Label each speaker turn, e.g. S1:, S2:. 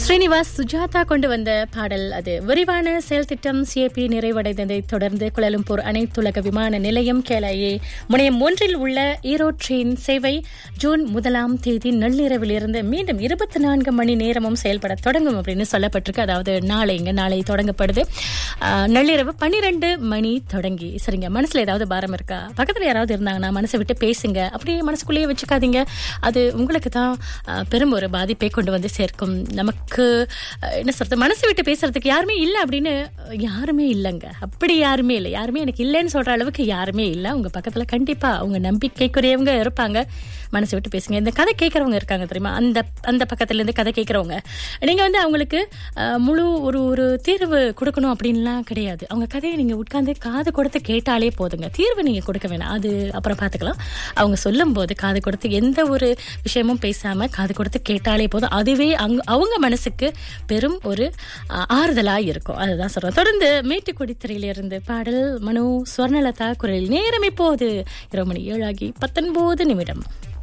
S1: ஸ்ரீனிவாஸ் சுஜாதா கொண்டு வந்த பாடல் அது விரிவான செயல் திட்டம் சிஏபி நிறைவடைந்ததை தொடர்ந்து குலலும்பூர் அனைத்துலக விமான நிலையம் கேலாயே முனையம் ஒன்றில் உள்ள ஈரோட் ட்ரெயின் சேவை ஜூன் முதலாம் தேதி நள்ளிரவிலிருந்து மீண்டும் இருபத்தி நான்கு மணி நேரமும் செயல்பட தொடங்கும் அப்படின்னு சொல்லப்பட்டிருக்கு அதாவது நாளைங்க நாளை தொடங்கப்படுது ஆஹ், நள்ளிரவு பன்னிரெண்டு மணி தொடங்கி சரிங்க மனசுல ஏதாவது பாரம் இருக்கா பக்கத்துல யாராவது இருந்தாங்கன்னா மனசை விட்டு பேசுங்க அப்படியே மனசுக்குள்ளேயே வச்சுக்காதீங்க அது உங்களுக்கு தான் ஆஹ், பெரும் ஒரு பாதிப்பை கொண்டு வந்து சேர்க்கும் நமக்கு ஆஹ், என்ன சொல்றது மனசு விட்டு பேசுறதுக்கு யாருமே இல்லை அப்படின்னு ஆஹ், யாருமே இல்லைங்க அப்படி யாருமே இல்லை யாருமே எனக்கு இல்லைன்னு சொல்ற அளவுக்கு யாருமே இல்லை உங்க பக்கத்துல கண்டிப்பா அவங்க நம்பிக்கைக்குரியவங்க இருப்பாங்க மனசு விட்டு பேசுங்க இந்த கதை கேட்கறவங்க இருக்காங்க தெரியுமா அந்த அந்த பக்கத்துல இருந்து கதை கேட்கறவங்க நீங்க வந்து அவங்களுக்கு ஆஹ், முழு ஒரு ஒரு தீர்வு கொடுக்கணும் அப்படின்லாம் கிடையாது அவங்க கதையை நீங்க உட்கார்ந்து காது கொடுத்து கேட்டாலே போதுங்க தீர்வு நீங்க கொடுக்க வேணாம் அது அப்புறம் பார்த்துக்கலாம் அவங்க சொல்லும் போது காது கொடுத்து எந்த ஒரு விஷயமும் பேசாம காது கொடுத்து கேட்டாலே போதும் அதுவே அங்க அவங்க மனசுக்கு பெரும் ஒரு ஆஹ், ஆறுதலா இருக்கும் அதுதான் சொல்றோம் தொடர்ந்து மேட்டுக்குடி திரையிலிருந்து பாடல் மனு ஸ்வர்ணலதா குரலில் நேரம் இப்போது இரவு மணி ஏழாகி பத்தொன்பது நிமிடம்